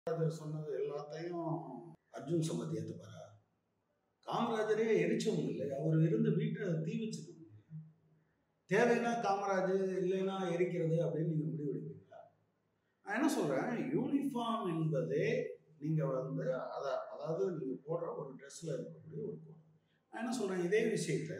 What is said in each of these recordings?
காமராஜர் சொன்னது எல்லாத்தையும் அர்ஜுன் சம்பத் ஏத்துப்பாரா காமராஜரே எரிச்சவங்க இல்லை அவர் இருந்த வீட்டை தீ வச்சிருக்கீங்க தேவைன்னா காமராஜர் இல்லைன்னா எரிக்கிறது அப்படின்னு நீங்க முடிவெடுப்பீங்களா நான் என்ன சொல்றேன் யூனிஃபார்ம் என்பதே நீங்க வந்து அத அதாவது நீங்க போடுற ஒரு ட்ரெஸ்ல இருக்கக்கூடிய ஒரு கோட் நான் என்ன சொல்றேன் இதே விஷயத்த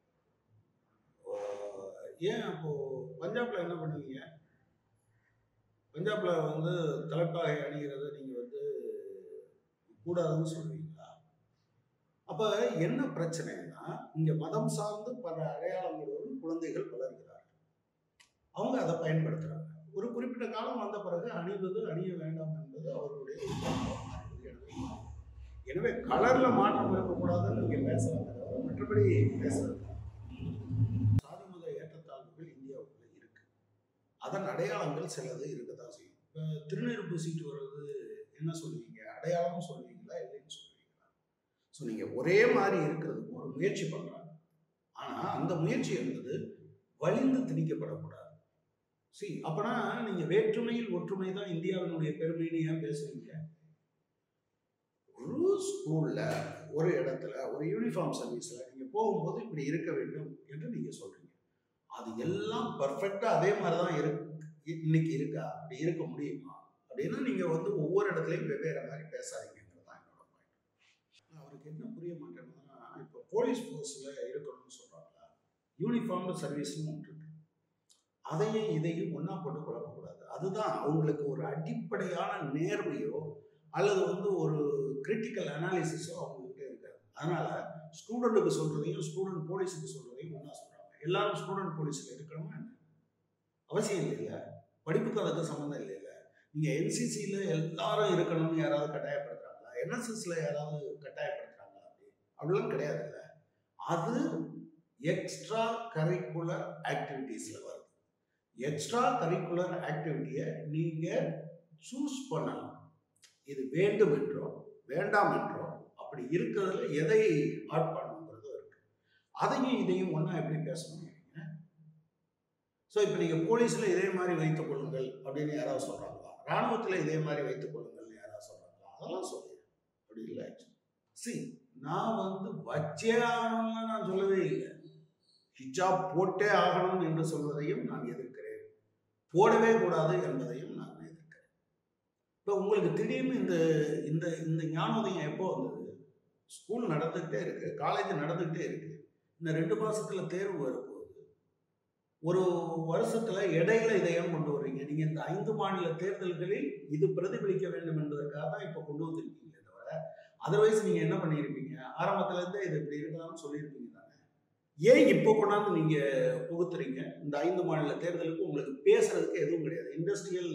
ஆஹ், ஏன் அப்போ பஞ்சாப்ல என்ன பண்ணுவீங்க பஞ்சாப்ல வந்து தலைப்பாகை அணிகிறத நீங்க வந்து கூடாதுன்னு சொல்றீங்களா அப்ப என்ன பிரச்சனைன்னா இங்க மதம் சார்ந்து பல அடையாளங்களோடு குழந்தைகள் வளர்கிறார்கள் அவங்க அதை பயன்படுத்துறாங்க ஒரு குறிப்பிட்ட காலம் வந்த பிறகு அணிவது அணிய வேண்டாம் என்பது அவர்களுடைய விருப்பமாக மாறியது. எனவே எனவே கலர்ல மாற்றம் இருக்கக்கூடாதுன்னு நீங்க பேசலாம் தவிர மற்றபடி பேசுறது சாதி மத ஏற்றத்தாழ்வுகள் இந்தியாவுக்குள்ள இருக்கு அதன் அடையாளங்கள் சிலது இருக்கதான் செய்யும் இப்போ திருநீர் பூசிட்டு வர்றது என்ன சொல்லுவீங்க அடையாளம் சொல்லுவீங்களா இல்லைன்னு சொல்லுவீங்களா ஸோ நீங்கள் ஒரே மாதிரி இருக்கிறதுக்கு ஒரு முயற்சி பண்ணுறாங்க ஆனால் அந்த முயற்சி என்பது வலிந்து திணிக்கப்படக்கூடாது சி அப்பனா நீங்கள் வேற்றுமையில் ஒற்றுமை தான் இந்தியாவினுடைய பெருமைன்னு ஏன் பேசுறீங்க ஒரு ஸ்கூலில் ஒரு இடத்துல ஒரு யூனிஃபார்ம் சர்வீஸில் நீங்கள் போகும்போது இப்படி இருக்க வேண்டும் என்று நீங்கள் சொல்கிறீங்க அது எல்லாம் பர்ஃபெக்டாக அதே மாதிரி தான் இருக்கு இன்னைக்கு இருக்கா அப்படி இருக்க முடியுமா அப்படின்னா நீங்கள் வந்து ஒவ்வொரு இடத்துலையும் வெவ்வேறு மாதிரி பேசாதீங்கிறது தான் என்னோட பாயிண்ட் அவருக்கு என்ன புரிய மாட்டேன்னா இப்போ போலீஸ் ஃபோர்ஸில் இருக்கணும்னு சொல்கிறாங்களா யூனிஃபார்ம் சர்வீஸ்னு ஒன்று இருக்கு அதையும் இதையும் ஒன்றா போட்டு குழப்பக்கூடாது அதுதான் அவங்களுக்கு ஒரு அடிப்படையான நேர்மையோ அல்லது வந்து ஒரு கிரிட்டிக்கல் அனாலிசிஸோ அவங்ககிட்ட இருக்காது அதனால ஸ்டூடெண்ட்டுக்கு சொல்றதையும் ஸ்டூடெண்ட் போலீஸுக்கு சொல்றதையும் ஒன்றா சொல்றாங்க எல்லாரும் ஸ்டூடெண்ட் போலீஸில் இருக்கணுமா என்ன அவசியம் இல்லைல்ல படிப்புக்கு அதுக்கு சம்மந்தம் இல்லைல்ல நீங்க என்சிசியில் எல்லாரும் இருக்கணும்னு யாராவது கட்டாயப்படுத்துறாங்களா என்எஸ்எஸ்ல யாராவது கட்டாயப்படுத்துறாங்களா அப்படி அப்படிலாம் கிடையாதுல்ல அது எக்ஸ்ட்ரா கரிக்குலர் ஆக்டிவிட்டீஸ்ல வருது எக்ஸ்ட்ரா கரிக்குலர் ஆக்டிவிட்டியை நீங்க சூஸ் பண்ணலாம் இது வேண்டும் என்றோ வேண்டாம் என்றோ அப்படி இருக்கிறதுல எதை ஆட் பண்ணுங்கிறது இருக்கு அதையும் இதையும் ஒன்றா எப்படி பேசணும் ஸோ இப்போ நீங்கள் போலீஸில் இதே மாதிரி வைத்துக் கொள்ளுங்கள் அப்படின்னு யாராவது சொல்கிறாங்களா ராணுவத்தில் இதே மாதிரி வைத்துக் கொள்ளுங்கள்னு யாராவது சொல்கிறாங்களா அதெல்லாம் சொல்லிடுறேன் அப்படி இல்லை சி நான் வந்து வச்சே ஆகணும்னு நான் சொல்லவே இல்லை ஹிஜாப் போட்டே ஆகணும் என்று சொல்வதையும் நான் எதிர்க்கிறேன் போடவே கூடாது என்பதையும் நான் எதிர்க்கிறேன் இப்போ உங்களுக்கு திடீர்னு இந்த இந்த இந்த ஞானோதயம் எப்போ வந்தது ஸ்கூல் நடந்துக்கிட்டே இருக்கு காலேஜ் நடந்துக்கிட்டே இருக்கு இந்த ரெண்டு மாசத்துல தேர்வு வரப்போகுது ஒரு வருஷத்துல இடையில இதை ஏன் கொண்டு வர்றீங்க நீங்க இந்த ஐந்து மாநில தேர்தல்களில் இது பிரதிபலிக்க வேண்டும் என்பதற்காக தான் இப்போ கொண்டு வந்திருக்கீங்களே தவிர அதர்வைஸ் நீங்க என்ன பண்ணியிருப்பீங்க ஆரம்பத்துல இருந்தே இது இப்படி இருக்கலாம்னு சொல்லியிருப்பீங்க தானே ஏன் இப்போ கொண்டாந்து நீங்க புகுத்துறீங்க இந்த ஐந்து மாநில தேர்தலுக்கு உங்களுக்கு பேசுறதுக்கு எதுவும் கிடையாது இண்டஸ்ட்ரியல்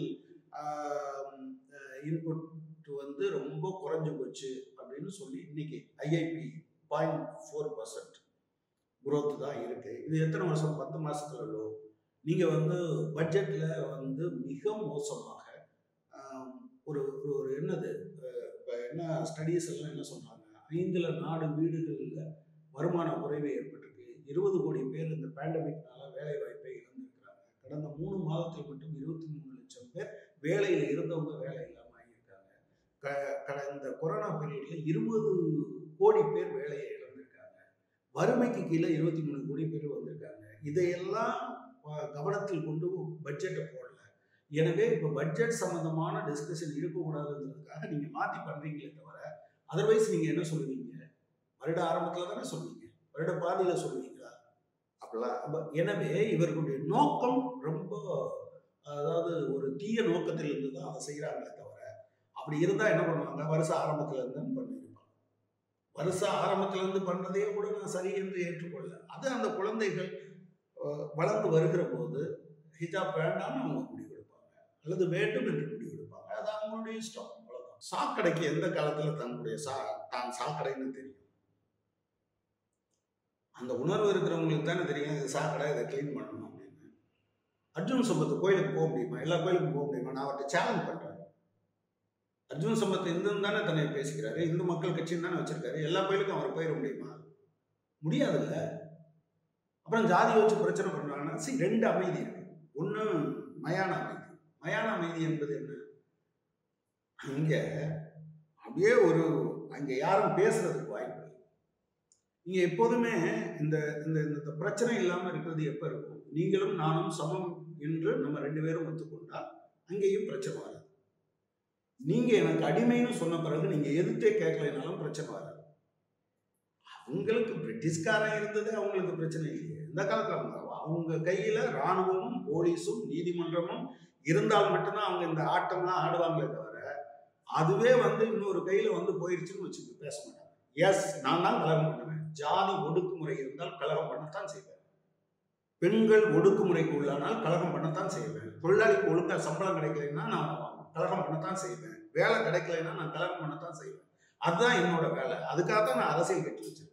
இன்புட் வந்து ரொம்ப குறைஞ்சு போச்சு அப்படின்னு சொல்லி இன்னைக்கு IIP point four percent growth தான் இருக்கு இது எத்தனை வருஷம் பத்து மாசத்துல லோ நீங்க வந்து பட்ஜெட்ல வந்து மிக மோசமாக ஆம், ஒரு ஒரு ஒரு என்னது அஹ், இப்ப என்ன ஸ்டடீஸ் எல்லாம் என்ன சொல்றாங்க ஐந்துல நாடு வீடுகளில் வருமான குறைவு ஏற்பட்டிருக்கு இருபது கோடி பேர் இந்த பேண்டமிக்னால வேலை வாய்ப்பை இழந்திருக்கிறாங்க கடந்த மூணு மாதத்தில் மட்டும் இருபத்தி மூணு லட்சம் பேர் வேலையில் இருந்தவங்க வேலை இல்லாம ஆகியிருக்காங்க க- கடந்த கொரோனா பீரியட்ல இருபது கோடி பேர் வேலையை இழந்திருக்காங்க வறுமைக்கு கீழே இருபத்தி மூணு கோடி பேர் வந்திருக்காங்க இதையெல்லாம் அஹ், கவனத்தில் கொண்டு பட்ஜெட்டை போடல எனவே இப்போ பட்ஜெட் சம்பந்தமான டிஸ்கஷன் இருக்கக்கூடாதுங்கிறதுக்காக நீங்க மாத்தி பண்றீங்களே தவிர அதர்வைஸ் நீங்க என்ன சொல்லுவீங்க வருட ஆரம்பத்துல தானே சொல்லுவீங்க வருட பாதியில சொல்லுவீங்களா அப்படிலாம் அப்ப எனவே இவர்களுடைய நோக்கம் ரொம்ப அதாவது ஒரு தீய நோக்கத்தில் இருந்து தான் அதை செய்கிறாங்களே தவிர அப்படி இருந்தால் என்ன பண்ணுவாங்க வருஷ ஆரம்பத்துல இருந்து பண்ணியிருப்பாங்க வருஷ ஆரம்பத்துல இருந்து பண்றதையே கூட நான் சரி என்று ஏற்றுக்கொள்ள அது அந்த குழந்தைகள் அஹ், வளர்ந்து வருகிற போது ஹிஜாப் வேண்டாம்னு அவங்க முடிவெடுப்பாங்க அல்லது வேண்டும் என்று முடிவெடுப்பாங்க அது அவங்களுடைய இஷ்டம் அவ்வளவுதான் சாக்கடைக்கு எந்த காலத்துல தன்னுடைய சா தான் சாக்கடைன்னு தெரியும் அந்த உணர்வு இருக்கிறவங்களுக்கு தானே தெரியும் இது சாக்கடை இதை க்ளீன் பண்ணணும் அப்படின்னு அர்ஜுன் சம்பத்து கோயிலுக்கு போக முடியுமா எல்லா கோயிலுக்கும் போக முடியுமா நான் அவர்கிட்ட சேலஞ்ச் பண்றேன் அர்ஜுன் சம்பத் இந்துன்னு தானே தன்னை பேசிக்கிறாரு இந்து மக்கள் கட்சின்னு தானே வச்சிருக்காரு எல்லா கோயிலுக்கும் அவர் போயிட முடியுமா முடியாதுல்ல அப்புறம் ஜாதி வச்சு பிரச்சனை பண்றாங்கன்னா see ரெண்டு அமைதி இருக்கு ஒன்று மயான அமைதி மயான அமைதி என்பது என்ன அங்க அப்படியே ஒரு அங்க யாரும் பேசுறதுக்கு வாய்ப்பு இல்லை. இங்க எப்போதுமே இந்த இந்த இந்த பிரச்சனை இல்லாம இருக்கிறது எப்ப இருக்கும் நீங்களும் நானும் சமம் என்று நம்ம ரெண்டு பேரும் ஒத்துக்கொண்டால் அங்கேயும் பிரச்சனை வராது நீங்க எனக்கு அடிமைன்னு சொன்ன பிறகு நீங்க எதிர்த்தே கேட்கலைனாலும் பிரச்சனை வராது அவங்களுக்கு பிரிட்டிஷ்காரன் இருந்தது அவங்களுக்கு பிரச்சனை இல்லையே இந்த காலத்துல அவங்க அவங்க கையில ராணுவமும் போலீஸும் நீதிமன்றமும் இருந்தால் மட்டும்தான் அவங்க இந்த ஆட்டம்லாம் ஆடுவாங்களே தவிர அதுவே வந்து இன்னொரு கையில வந்து போயிருச்சுன்னு வச்சுக்க பேச மாட்டாங்க எஸ் நான் தான் கலகம் பண்ணுவேன் ஜாதி ஒடுக்குமுறை இருந்தால் கலகம் பண்ணத்தான் செய்வேன் பெண்கள் ஒடுக்குமுறைக்கு உள்ளானால் கலகம் பண்ணத்தான் செய்வேன் தொழிலாளிக்கு ஒழுங்கா சம்பளம் கிடைக்கலைன்னா நான் கலகம் பண்ணத்தான் செய்வேன் வேலை கிடைக்கலைன்னா நான் கலகம் பண்ணத்தான் செய்வேன் அதுதான் என்னோட வேலை அதுக்காக தான் நான் அரசியல் கட்டி வச்சிருக்கேன்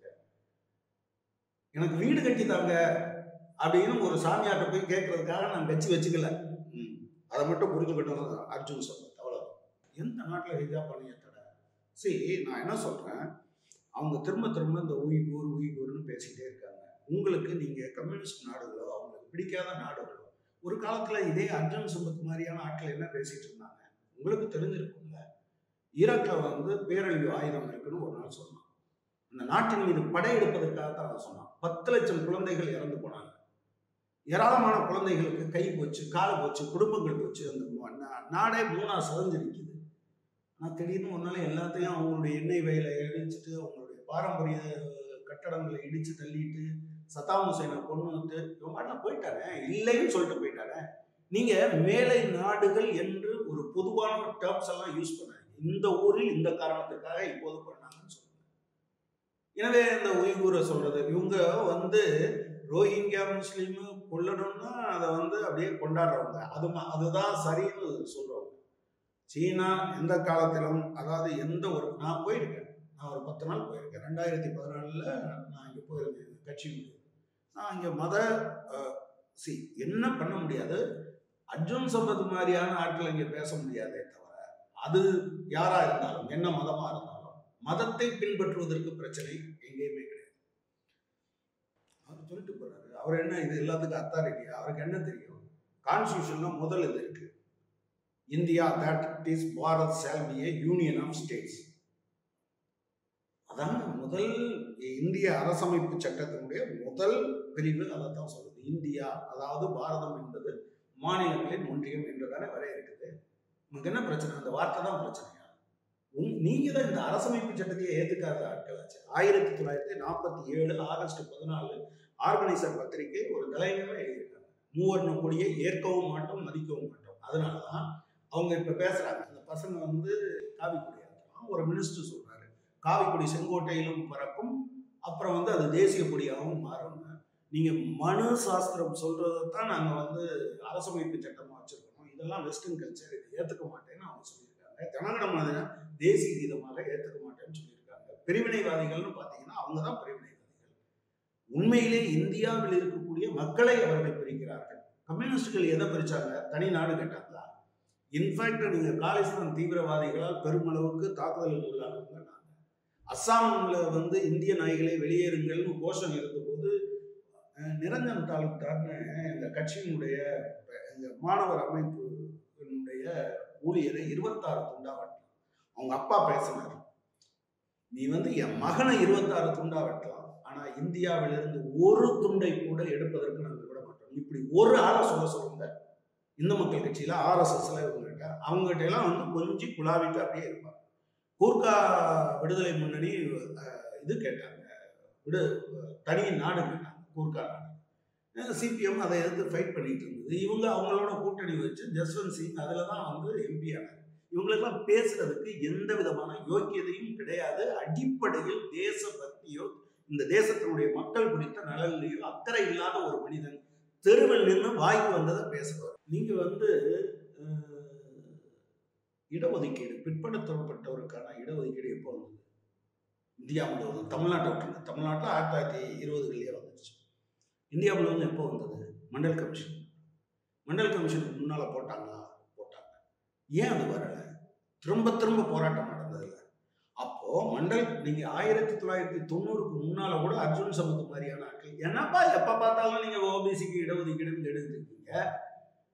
எனக்கு வீடு கட்டி தாங்க அப்படின்னு ஒரு சாமியார்ட்ட போய் கேட்கறதுக்காக நான் கட்சி வச்சுக்கல ம். அதை மட்டும் புரிஞ்சுக்கிட்டோம் அர்ஜுன் சொன்னது அவ்வளோ எந்த நாட்டில் ஹிஜாப் பண்ணிய தடை சரி நான் என்ன சொல்றேன் அவங்க திரும்ப திரும்ப இந்த உயிகூர் உயிகூர்னு பேசிக்கிட்டே இருக்காங்க உங்களுக்கு நீங்க கம்யூனிஸ்ட் நாடுகளோ அவங்களுக்கு பிடிக்காத நாடுகளோ ஒரு காலத்துல இதே அர்ஜுன் சம்பத் மாதிரியான ஆட்கள் என்ன பேசிட்டு இருந்தாங்க உங்களுக்கு தெரிஞ்சிருக்கும்ல ஈராக்ல வந்து பேரழிவு ஆயுதம் இருக்குன்னு ஒரு நாள் சொன்னான் அந்த நாட்டின் மீது படையெடுப்பதற்காக தான் அவன் சொன்னான் பத்து லட்சம் குழந்தைகள் இறந்து போனாங்க ஏராளமான குழந்தைகளுக்கு கை போச்சு கால் போச்சு குடும்பங்கள் போச்சு அந்த ம- நா- நாடே மூணா சதஞ்சு நிற்குது ஆனால் திடீர்னு ஒரு நாள் எல்லாத்தையும் அவங்களுடைய எண்ணெய் வயலை இடிச்சிட்டு அவங்களுடைய பாரம்பரிய கட்டடங்களை இடிச்சு தள்ளிட்டு சத்தாம் ஹுசைனை கொண்டு வந்து இவன் பாட்டில் போயிட்டானே இல்லைன்னு சொல்லிட்டு போயிட்டானே நீங்க மேலை நாடுகள் என்று ஒரு பொதுவான டேர்ம்ஸ் எல்லாம் யூஸ் பண்ணாங்க இந்த ஊரில் இந்த காரணத்துக்காக இப்போது பண்ணாங்கன்னு சொல்லுங்க எனவே இந்த உய்கூரை சொல்றது இவங்க வந்து ரோஹிங்கியா முஸ்லீம் கொல்லணும்னா அதை வந்து அப்படியே கொண்டாடுறவங்க அது ம- அதுதான் சரின்னு சொல்றவங்க சீனா எந்த காலத்திலும் அதாவது எந்த ஒரு நான் போயிருக்கேன் நான் ஒரு பத்து நாள் போயிருக்கேன் ரெண்டாயிரத்தி பதினாலில் நான் இங்கே போயிருந்தேன் கட்சி நான் இங்கே மத சி என்ன பண்ண முடியாது அர்ஜுன் சம்பத் மாதிரியான ஆட்கள் இங்கே பேச முடியாதே தவிர அது யாரா இருந்தாலும் என்ன மதமா இருந்தாலும் மதத்தை பின்பற்றுவதற்கு பிரச்சனை எங்கேயுமே கிடையாது அவர் சொல்லிட்டு போறாரு அவர் என்ன இது எல்லாத்துக்கும் அத்தாரிட்டி அவருக்கு என்ன தெரியும் கான்ஸ்டியூஷன்ல முதல் இது இருக்கு India that is Bharat shall be a union of states அதான் முதல் இந்திய அரசமைப்பு சட்டத்தினுடைய முதல் பிரிவு அதை தான் சொல்லுது இந்தியா அதாவது பாரதம் என்பது மாநிலங்களின் ஒன்றியம் என்றுதானே வரையறுக்குது உங்களுக்கு என்ன பிரச்சனை அந்த வார்த்தை தான் பிரச்சனையா உங் நீங்க தான் இந்த அரசமைப்பு சட்டத்தையே ஏத்துக்காத ஆட்களாச்சு ஆயிரத்தி தொள்ளாயிரத்தி நாற்பத்தி ஏழு ஆகஸ்ட் பதினாலு ஆர்கனைசர் பத்திரிகை ஒரு தலைவரே எழுதியிருக்காங்க மூவர்ண கொடியை ஏற்கவும் மாட்டோம் மதிக்கவும் மாட்டோம் அதனாலதான் அவங்க இப்ப பேசுறாங்க அந்த பசங்க வந்து காவி கொடி ஏற்றலாம் ஒரு மினிஸ்டர் சொல்றாரு காவி கொடி செங்கோட்டையிலும் பறக்கும் அப்புறம் வந்து அது தேசிய கொடியாகவும் மாறும் நீங்க மனு சாஸ்திரம் சொல்றதைத்தான் நாங்க வந்து அரசமைப்பு சட்டமா வச்சிருக்கோம் இதெல்லாம் வெஸ்டர்ன் கல்ச்சர் இதை ஏத்துக்க மாட்டேன்னு அவங்க சொல்லியிருக்காங்க ஜனகணமன தேசிய கீதமாக ஏத்துக்க மாட்டேன்னு சொல்லியிருக்காங்க பிரிவினைவாதிகள்னு பாத்தீங்கன்னா அவங்க தான் பிரிவினைவாதிகள் உண்மையிலே இந்தியாவில் இருக்கக்கூடிய மக்களை அவர்கள் பிரிக்கிறார்கள் கம்யூனிஸ்டுகள் எதை பிரிச்சாங்க தனி நாடு கேட்டாங்களா இன்ஃபேக்ட் நீங்க காலிஸ்தான் தீவிரவாதிகளால் பெருமளவுக்கு தாக்குதலுக்கு உள்ளானவங்க நாங்க அஸ்ஸாம்ல வந்து இந்திய நாய்களை வெளியேறுங்கள்னு கோஷம் இருந்தபோது அஹ், நிரஞ்சன் தாலுக்தார்னு எங்க கட்சியினுடைய எங்க மாணவர் அமைப்பினுடைய ஊழியரை இருபத்தாறு துண்டா வெட்டலாம் அவங்க அப்பா பேசினார் நீ வந்து என் மகனை இருபத்தாறு துண்டா வெட்டலாம் ஆனா இந்தியாவிலிருந்து ஒரு துண்டை கூட எடுப்பதற்கு நாங்கள் விட மாட்டோம் இப்படி ஒரு ஆளை சொல்ல சொல்லுங்க இந்து மக்கள் கட்சியில ஆர்எஸ்எஸ்ல இவங்ககிட்ட அவங்ககிட்ட எல்லாம் வந்து கொஞ்சி குழாவிட்டு அப்படியே இருப்பாங்க கூர்க்கா விடுதலை முன்னணி அஹ், இது கேட்டாங்க விடு தனி நாடு கேட்டாங்க கூர்க்கா நாடு சிபிஎம் அதை எதிர்த்து ஃபைட் பண்ணிட்டு இருந்தது இவங்க அவங்களோட கூட்டணி வச்சு ஜஸ்வந்த் சிங் அதில் தான் வந்து எம்பி ஆனாங்க இவங்களுக்கெல்லாம் பேசுறதுக்கு எந்த விதமான யோக்கியதையும் கிடையாது அடிப்படையில் தேசபக்தியோ இந்த தேசத்தினுடைய மக்கள் குறித்த நலனிலையோ அக்கறை இல்லாத ஒரு மனிதன் தெருவில் நின்று வாய்க்கு வந்ததை பேசுவார் நீங்க வந்து அஹ், இடஒதுக்கீடு பிற்படுத்தப்பட்டவருக்கான இடஒதுக்கீடு எப்போ வந்தது இந்தியா முழுவதும் தமிழ்நாட்டை விட்டுருங்க தமிழ்நாட்டில் ஆயிரத்தி தொள்ளாயிரத்தி இருபதுகளிலே வந்துருச்சு இந்தியா முழுவதும் எப்போ வந்தது மண்டல் கமிஷன் மண்டல் கமிஷனுக்கு முன்னால போட்டாங்களா போட்டாங்க ஏன் அது வரல திரும்ப திரும்ப போராட்டம் நடந்ததில்ல அப்போ மண்டல் நீங்க ஆயிரத்தி தொள்ளாயிரத்தி தொண்ணூறுக்கு முன்னால கூட அர்ஜுன் சம்பத் மாதிரியான ஆட்கள் என்னப்பா எப்ப பார்த்தாலும் நீங்க ஓபிசிக்கு இடஒதுக்கீடுன்னு எடுத்துருக்கீங்க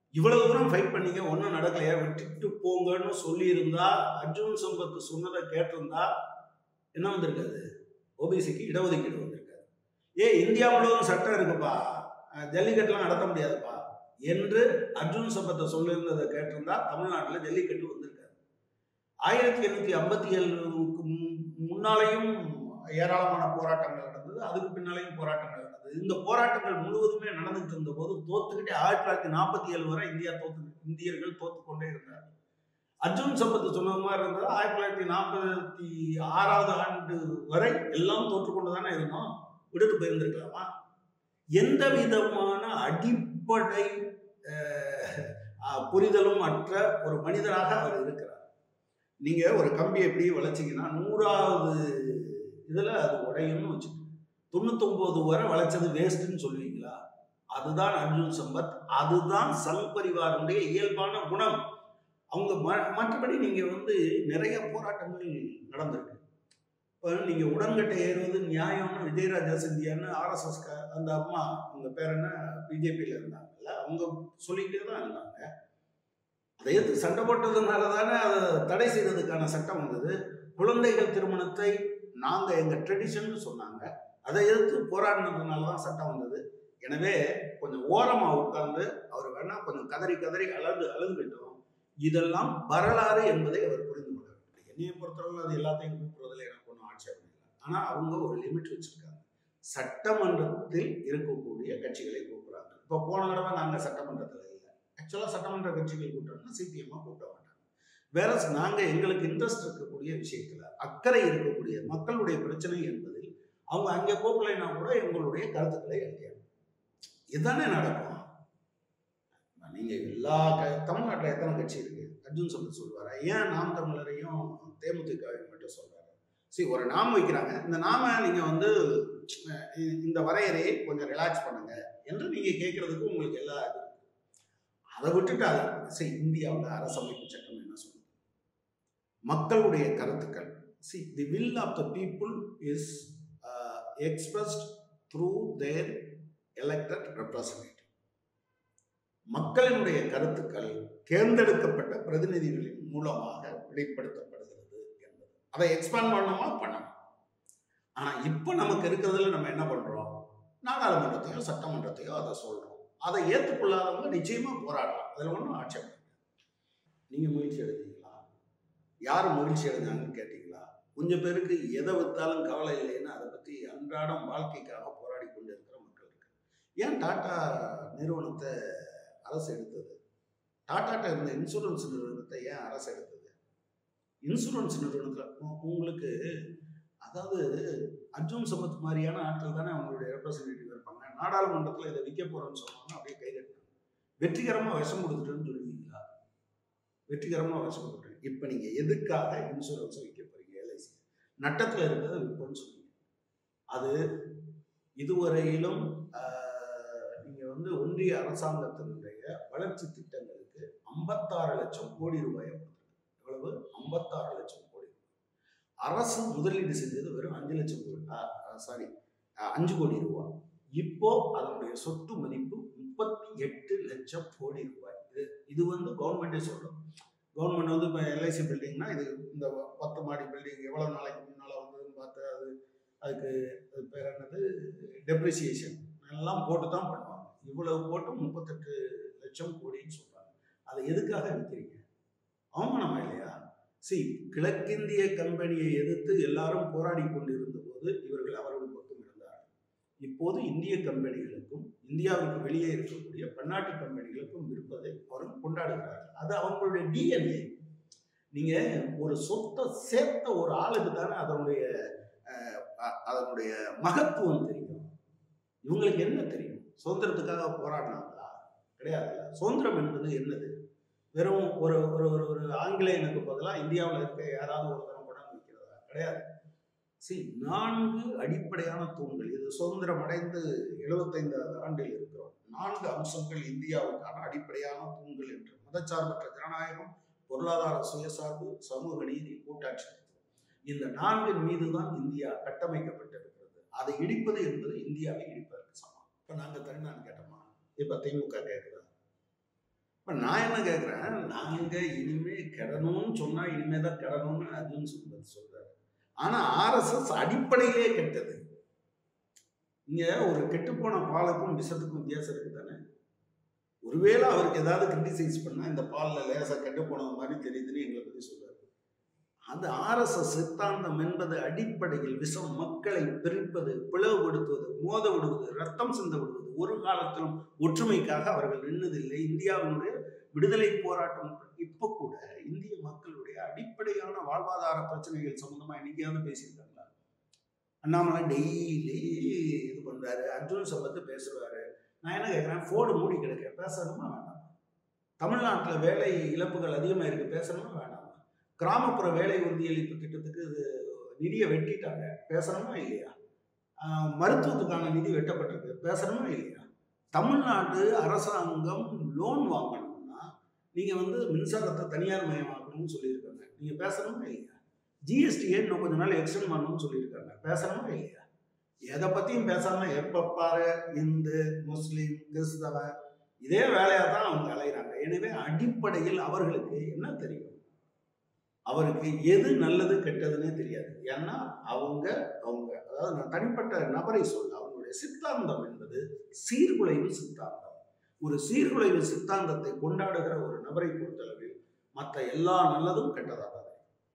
இவ்வளவு தூரம் ஃபைட் பண்ணீங்க ஒன்றும் நடக்கலையா விட்டுட்டு போங்கன்னு சொல்லியிருந்தா அர்ஜுன் சம்பத் சொன்னதை கேட்டிருந்தா என்ன வந்திருக்காது ஓபிசிக்கு இடஒதுக்கீடு வந்திருக்காது ஏ இந்தியா முழுவதும் சட்டம் இருக்குப்பா அஹ் ஜல்லிக்கட்டுலாம் நடத்த முடியாதுப்பா என்று அர்ஜுன் சம்பத்தை சொல்லியிருந்ததை கேட்டிருந்தா தமிழ்நாட்டில் ஜல்லிக்கட்டு வந்திருக்காது ஆயிரத்தி எண்ணூற்றி ஐம்பத்தி ஏழுக்கு முன்னாலேயும் ஏராளமான போராட்டங்கள் நடந்தது அதுக்கு பின்னாலேயும் போராட்டங்கள் நடந்தது இந்த போராட்டங்கள் முழுவதுமே நடந்துட்டு இருந்த போது தோத்துக்கிட்டே ஆயிரத்தி தொள்ளாயிரத்தி நாற்பத்தி ஏழு வரை இந்தியா தோத்து இந்தியர்கள் தோத்து கொண்டே இருந்தார் அர்ஜுன் சம்பத் சொன்னது மாதிரி இருந்தது ஆயிரத்தி தொள்ளாயிரத்தி நாற்பத்தி ஆறாவது ஆண்டு வரை எல்லாம் தோற்றுக்கொண்டு தானே இருந்தோம் விடுட்டு போயிருந்திருக்கலாமா எந்த விதமான அடிப்படை அஹ், அஹ், புரிதலும் அற்ற ஒரு மனிதராக அவர் இருக்கிறார் நீங்க ஒரு கம்பியை எப்படி வளைச்சீங்கன்னா நூறாவது இதுல அது உடையும்னு வச்சுக்கோங்க தொண்ணூத்தொன்பது வரை வளைச்சது வேஸ்ட்னு சொல்லுவீங்களா அதுதான் அர்ஜுன் சம்பத் அதுதான் சங் பரிவாரனுடைய இயல்பான குணம் அவங்க ம- மற்றபடி நீங்க வந்து நிறைய போராட்டங்கள் நடந்திருக்கு இப்போ நீங்க உடன்கட்டை ஏறுவது நியாயம்னு விஜயராஜா சிந்தியான்னு ஆர்எஸ்எஸ் அந்த அம்மா அவங்க பேர் என்ன பிஜேபியில் இருந்தாங்கல்ல அவங்க சொல்லிக்கிட்டே தான் இருந்தாங்க அதை எதிர்த்து சண்டை போட்டதுனால தானே அதை தடை செய்ததுக்கான சட்டம் வந்தது குழந்தைகள் திருமணத்தை நாங்கள் எங்கள் ட்ரெடிஷன் சொன்னாங்க அதை எதிர்த்து போராடினதுனால தான் சட்டம் வந்தது எனவே கொஞ்சம் ஓரமாக உட்கார்ந்து அவர் வேணா கொஞ்சம் கதறி கதறி அழுது அழுதுகிட்டோம் இதெல்லாம் வரலாறு என்பதை அவர் புரிந்து கொள்ள வேண்டும் என்னையை பொறுத்தளவு அது எல்லாத்தையும் கூப்பிடுறதுல எனக்கு ஒன்றும் ஆட்சேபம் இல்லை ஆனால் அவங்க ஒரு லிமிட் வச்சிருக்காங்க சட்டமன்றத்தில் இருக்கக்கூடிய கட்சிகளை கூப்பிடுறாங்க இப்போ போன தடவை நாங்கள் சட்டமன்றத்தில் இல்லை ஆக்சுவலாக சட்டமன்ற கட்சிகள் கூப்பிட்டோம்னா சிபிஎம்மாக கூப்பிட மாட்டாங்க வேற நாங்கள் எங்களுக்கு இன்ட்ரெஸ்ட் இருக்கக்கூடிய விஷயத்தில் அக்கறை இருக்கக்கூடிய மக்களுடைய பிரச்சனை என்பதில் அவங்க அங்கே கூப்பிடலைன்னா கூட எங்களுடைய கருத்துக்களை எழுதியாங்க இதுதானே நடக்கும் நீங்க எல்லா க தமிழ்நாட்டில் எத்தனை கட்சி இருக்கு அர்ஜுன் சம்பத் சொல்லுவாரா ஏன் நாம் தமிழரையும் தேமுதிகவையும் மட்டும் சொல்றாரு சரி ஒரு நாம் வைக்கிறாங்க இந்த நாம நீங்க வந்து அஹ், இ- இந்த வரையறையை கொஞ்சம் ரிலாக்ஸ் பண்ணுங்க என்று நீங்க கேட்கறதுக்கு உங்களுக்கு எல்லா இது இருக்கு. அதை விட்டுட்டு அதை சரி இந்தியாவில் அரசமைப்பு சட்டம் என்ன சொல்லுது மக்களுடைய கருத்துக்கள் சி the will of the people is expressed through their elected representative மக்களினுடைய கருத்துக்கள் தேர்ந்தெடுக்கப்பட்ட பிரதிநிதிகளின் மூலமாக வெளிப்படுத்தப்படுகிறது என்பது அதை எக்ஸ்பேண்ட் பண்ணணுமா பண்ணணும் ஆனா இப்போ நமக்கு இருக்கிறதுல நம்ம என்ன பண்றோம் நாடாளுமன்றத்தையோ சட்டமன்றத்தையோ அதை சொல்றோம் அதை ஏற்றுக்கொள்ளாதவங்க நிச்சயமா போராடலாம் அதுல ஒன்றும் ஆட்சேபம் இல்லை. நீங்க மகிழ்ச்சி அடைஞ்சீங்களா யார் மகிழ்ச்சி அடைஞ்சாங்கன்னு கேட்டீங்களா கொஞ்சம் பேருக்கு எதை வித்தாலும் கவலை இல்லைன்னு அதை பத்தி அன்றாடம் வாழ்க்கைக்காக போராடி கொண்டு இருக்கிற மக்கள் இருக்கு ஏன் டாடா நிறுவனத்தை அரசு எடுத்தது டாட்டாட்ட இருந்த இன்சூரன்ஸ் நிறுவனத்தை ஏன் அரசு எடுத்தது இன்சூரன்ஸ் நிறுவனத்தில் உங்களுக்கு அதாவது அர்ஜுன் சம்பத் மாதிரியான ஆட்கள் தானே அவங்களுடைய ரெப்ரசன்டேட்டிவ் இருப்பாங்க நாடாளுமன்றத்தில் இதை விற்க போறோம்னு சொன்னாங்க அப்படியே கை தட்டினாங்க வெற்றிகரமாக விஷம் கொடுத்துட்டேன்னு சொல்லுவீங்களா வெற்றிகரமாக விஷம் கொடுத்துட்டேன் இப்போ நீங்கள் எதுக்காக இன்சூரன்ஸை விற்க போறீங்க எல்ஐசி நட்டத்தில் இருக்கிறத விற்போன்னு சொன்னீங்க அது இதுவரையிலும் ஆஹ், நீங்க வந்து ஒன்றிய அரசாங்கத்தினுடைய வளர்ச்சி திட்டங்களுக்கு ஐம்பத்தாறு லட்சம் கோடி ரூபாயை கொடுத்துருக்கு எவ்வளவு ஐம்பத்தாறு லட்சம் கோடி அரசு முதலீடு செஞ்சது வெறும் அஞ்சு லட்சம் கோடி சாரி அஞ்சு கோடி ரூபாய் இப்போ அதனுடைய சொத்து மதிப்பு முப்பத்தி எட்டு லட்சம் கோடி ரூபாய் இது இது வந்து கவர்மெண்டே சொல்லும் கவர்மெண்ட் வந்து இப்போ எல்ஐசி பில்டிங்னா இது இந்த பத்து மாடி பில்டிங் எவ்வளோ நாளைக்கு முன்னால் வந்ததுன்னு பார்த்து அது அதுக்கு அது பேர் என்னது டெப்ரிசியேஷன் எல்லாம் போட்டு தான் பண்ணுவாங்க இவ்வளவு போட்டு முப்பத்தெட்டு லட்சம் கோடின்னு சொல்றாங்க அதை எதுக்காக விற்கிறீங்க அவமானமா இல்லையா சி கிழக்கிந்திய கம்பெனியை எதிர்த்து எல்லாரும் போராடி கொண்டிருந்த போது இவர்கள் அவர்கள் பக்கம் இருந்தார்கள் இப்போது இந்திய கம்பெனிகளுக்கும் இந்தியாவுக்கு வெளியே இருக்கக்கூடிய பன்னாட்டு கம்பெனிகளுக்கும் விற்பதை அவர்கள் கொண்டாடுகிறார்கள் அது அவங்களுடைய டிஎன்ஏ நீங்க ஒரு சொத்தை சேர்த்த ஒரு ஆளுக்கு தானே அதனுடைய அஹ், அ- அதனுடைய மகத்துவம் தெரியும் இவங்களுக்கு என்ன தெரியும் சுதந்திரத்துக்காக போராடினாங்களா கிடையாது சுதந்திரம் என்பது என்னது வெறும் ஒரு ஒரு ஒரு ஒரு ஆங்கிலேயனுக்கு பதிலாக இந்தியாவில் இருக்க யாராவது ஒருத்தரம் படம் வைக்கிறதா கிடையாது சி நான்கு அடிப்படையான தூண்கள் இது சுதந்திரம் அடைந்து எழுபத்தைந்தாவது ஆண்டில் இருக்கிறோம் நான்கு அம்சங்கள் இந்தியாவுக்கான அடிப்படையான தூண்கள் என்று மதச்சார்பற்ற ஜனநாயகம் பொருளாதார சுயசார்பு சமூக நீதி கூட்டாட்சி இந்த நான்கின் மீது தான் இந்தியா கட்டமைக்கப்பட்டிருக்கிறது அதை இடிப்பது என்பது இந்தியாவை இடிப்பதற்கு சமம் இப்போ நாங்கள் தனிநாடு கேட்டோமா இப்போ திமுக கேட்குதா இப்ப நான் என்ன கேட்குறேன் நாங்க இனிமே கெடணும்னு சொன்னா இனிமே தான் கெடணும்னு அர்ஜுன் சுந்தர் சொல்றாரு ஆனா ஆர்எஸ்எஸ் அடிப்படையிலே கெட்டது இங்க ஒரு கெட்டுப்போன பாலுக்கும் விஷத்துக்கும் வித்தியாசம் இருக்கு தானே ஒருவேளை அவருக்கு ஏதாவது கிரிட்டிசைஸ் பண்ணா இந்த பால்ல லேசா கெட்டு போனது மாதிரி தெரியுதுன்னு எங்களை பத்தி சொல்றாரு அந்த ஆர்எஸ்எஸ் சித்தாந்தம் என்பது அடிப்படையில் விஷம் மக்களை பிரிப்பது பிளவுபடுத்துவது மோத விடுவது ரத்தம் சிந்த விடுவது ஒரு காலத்திலும் ஒற்றுமைக்காக அவர்கள் நின்னதில்லை இந்தியாவினுடைய விடுதலை போராட்டம் இப்ப கூட இந்திய மக்களுடைய அடிப்படையான வாழ்வாதார பிரச்சனைகள் சம்பந்தமா என்னைக்காவது பேசியிருக்காங்களா அண்ணாமலை டெய்லி இது பண்றாரு அர்ஜுன் சம்பத்து பேசுறாரு நான் என்ன கேட்குறேன் ஃபோர்டு மூடி கிடக்க பேசணுமா வேண்டாமா தமிழ்நாட்டில் வேலை இழப்புகள் அதிகமாக இருக்கு பேசணுமா வேண்டாமா கிராமப்புற வேலை உறுதியளிப்பு திட்டத்துக்கு இது நிதியை வெட்டிட்டாங்க பேசணுமா இல்லையா ஆஹ் மருத்துவத்துக்கான நிதி வெட்டப்பட்டிருக்கு பேசணுமா இல்லையா தமிழ்நாடு அரசாங்கம் லோன் வாங்கணும்னா நீங்கள் வந்து மின்சாரத்தை தனியார் மயமாக்கணும்னு சொல்லியிருக்காங்க நீங்கள் பேசணுமா இல்லையா ஜிஎஸ்டியை இன்னும் கொஞ்ச நாள் எக்ஸ்டெண்ட் பண்ணணும்னு சொல்லியிருக்காங்க பேசணுமா இல்லையா எதை பற்றியும் பேசாமல் எப்போ பாரு இந்து முஸ்லீம் கிறிஸ்தவ இதே வேலையாக தான் அவங்க அலைகிறாங்க எனவே அடிப்படையில் அவர்களுக்கு என்ன தெரியும் அவருக்கு எது நல்லது கெட்டதுன்னே தெரியாது ஏன்னா அவங்க அவங்க அதாவது நான் தனிப்பட்ட நபரை சொல்ல அவங்களுடைய சித்தாந்தம் என்பது சீர்குலைவு சித்தாந்தம் ஒரு சீர்குலைவு சித்தாந்தத்தை கொண்டாடுகிற ஒரு நபரை பொறுத்தளவில் மற்ற எல்லா நல்லதும் கெட்டதாக தான்